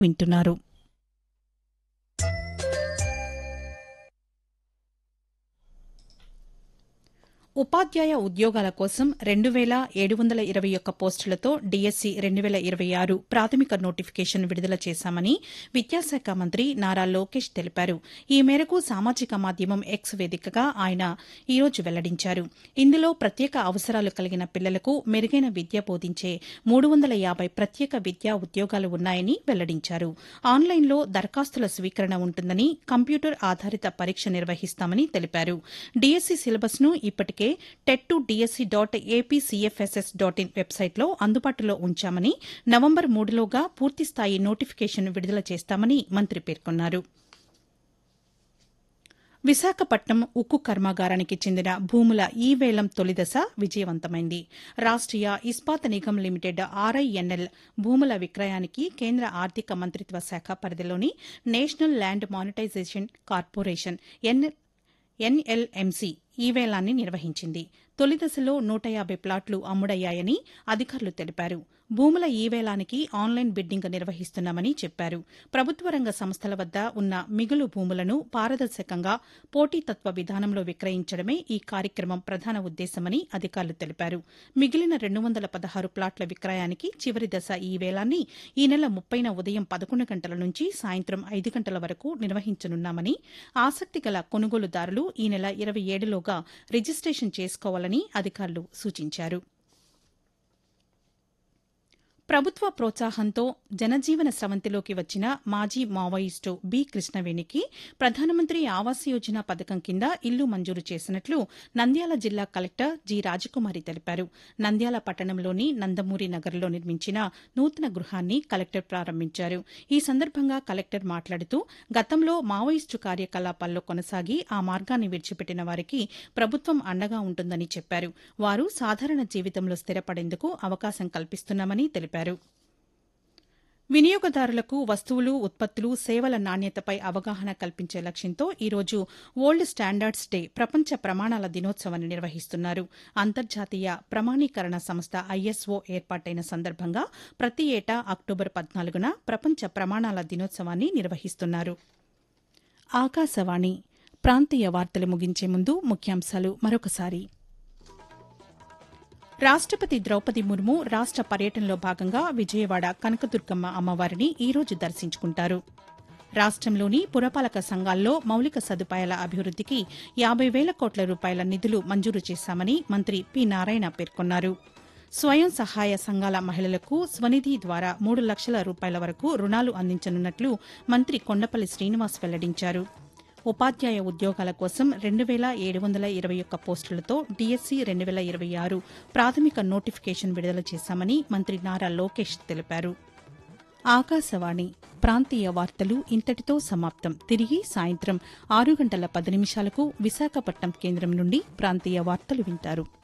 వింటున్నారు ఉపాధ్యాయ ఉద్యోగాల కోసం రెండు వేల ఏడు వందల ఇరవై ఒక్క పోస్టులతో డీఎస్సీ రెండు వేల ఇరవై ఆరు ప్రాథమిక నోటిఫికేషన్ విడుదల చేశామని విద్యాశాఖ మంత్రి నారా లోకేష్ తెలిపారు ఈ మేరకు సామాజిక మాధ్యమం ఎక్స్ వేదికగా ఆయన ఈ రోజు వెల్లడించారు ఇందులో ప్రత్యేక అవసరాలు కలిగిన పిల్లలకు మెరుగైన విద్య బోధించే మూడు వందల యాబై ప్రత్యేక విద్యా ఉద్యోగాలు ఉన్నాయని వెల్లడించారు ఆన్లైన్లో దరఖాస్తుల స్వీకరణ ఉంటుందని కంప్యూటర్ ఆధారిత పరీక్ష నిర్వహిస్తామని తెలిపారు డీఎస్సీ సిలబస్ ను ఇప్పటికే TET to DSC dot APCFSS dot in వెబ్సైట్లో అందుబాటులో ఉంచామని నవంబర్ మూడులోగా పూర్తిస్థాయి నోటిఫికేషన్ విడుదల చేస్తామని మంత్రి పేర్కొన్నారు విశాఖపట్నం ఉక్కు కర్మాగారానికి చెందిన భూముల ఈ వేలం తొలిదశ విజయవంతమైంది రాష్ట్రీయ ఇస్పాత్ నిగమ్ లిమిటెడ్ ఆర్ఐఎన్ఎల్ భూముల విక్రయానికి కేంద్ర ఆర్థిక మంత్రిత్వ శాఖ పరిధిలోని national land monetisation corporation NLMC ఈ వేలాన్ని నిర్వహించింది తొలి దశలో నూట యాబై ప్లాట్లు అమ్ముడయ్యాయని అధికారులు తెలిపారు భూముల ఈ వేలానికి ఆన్లైన్ బిడ్డింగ్ నిర్వహిస్తున్నామని చెప్పారు ప్రభుత్వ రంగ సంస్థల వద్ద ఉన్న మిగులు భూములను పారదర్శకంగా పోటీతత్వ విధానంలో విక్రయించడమే ఈ కార్యక్రమం ప్రధాన ఉద్దేశమని అధికారులు తెలిపారు మిగిలిన రెండు వందల పదహారు ప్లాట్ల విక్రయానికి చివరి దశ ఈ వేలాన్ని ఈ నెల ముప్పైన ఉదయం పదకొండు గంటల నుంచి సాయంత్రం ఐదు గంటల వరకు నిర్వహించనున్నామని ఆసక్తి గల కొనుగోలుదారులు ఈ నెల ఇరవై ఏడులోగా రిజిస్టేషన్ చేసుకోవాలని అధికారులు సూచించారు ప్రభుత్వ ప్రోత్సాహంతో జనజీవన స్రవంతిలోకి వచ్చిన మాజీ మావోయిస్టు బి కృష్ణవేణికి ప్రధానమంత్రి ఆవాస్ యోజన పథకం కింద ఇల్లు మంజూరు చేసినట్లు నంద్యాల జిల్లా కలెక్టర్ జి రాజకుమారి తెలిపారు నంద్యాల పట్టణంలోని నందమూరి నగర్లో నిర్మించిన నూతన గృహాన్ని కలెక్టర్ ప్రారంభించారు ఈ సందర్భంగా కలెక్టర్ మాట్లాడుతూ గతంలో మావోయిస్టు కార్యకలాపాల్లో కొనసాగి ఆ మార్గాన్ని విడిచిపెట్టిన వారికి ప్రభుత్వం అండగా ఉంటుందని చెప్పారు వారు సాధారణ జీవితంలో స్థిరపడేందుకు అవకాశం కల్పిస్తున్నామని తెలిపారు వినియోగదారులకు వస్తువులు ఉత్పత్తులు సేవల నాణ్యతపై అవగాహన కల్పించే లక్ష్యంతో ఈరోజు ఓల్డ్ స్టాండర్డ్స్ డే ప్రపంచ ప్రమాణాల దినోత్సవాన్ని నిర్వహిస్తున్నారు అంతర్జాతీయ ప్రమాణీకరణ సంస్థ ఐఎస్ఓ ఏర్పాటైన సందర్భంగా ప్రతి ఏటా అక్టోబర్ పద్నాలుగున ప్రపంచ ప్రమాణాల దినోత్సవాన్ని నిర్వహిస్తున్నారు ఆకాశవాణి ప్రాంతీయ వార్తలు ముగించే ముందు ముఖ్యాంశాలు మరొకసారి రాష్టపతి ద్రౌపది ముర్ము రాష్ట పర్యటనలో భాగంగా విజయవాడ కనకదుర్గమ్మ అమ్మవారిని ఈరోజు దర్శించుకుంటారు రాష్టంలోని పురపాలక సంఘాల్లో మౌలిక సదుపాయాల అభివృద్దికి యాబై వేల కోట్ల రూపాయల నిధులు మంజూరు చేశామని మంత్రి పి నారాయణ పేర్కొన్నారు స్వయం సహాయ సంఘాల మహిళలకు స్వనిధి ద్వారా మూడు లక్షల రూపాయల వరకు రుణాలు అందించనున్నట్లు మంత్రి కొండపల్లి శ్రీనివాస్ వెల్లడించారు ఉపాధ్యాయ ఉద్యోగాల కోసం రెండు వేల ఏడు వందల ఇరవై ఒక్క పోస్టులతో డీఎస్సీ రెండు వేల ఇరవై ఆరు ప్రాథమిక నోటిఫికేషన్ విడుదల చేశామని మంత్రి నారా లోకేష్ తెలిపారు ఆకాశవాణి ప్రాంతీయ వార్తలు ఇంతటితో సమాప్తం తిరిగి సాయంత్రం ఆరు గంటల పది నిమిషాలకు విశాఖపట్నం కేంద్రం నుండి ప్రాంతీయ వార్తలు వింటారు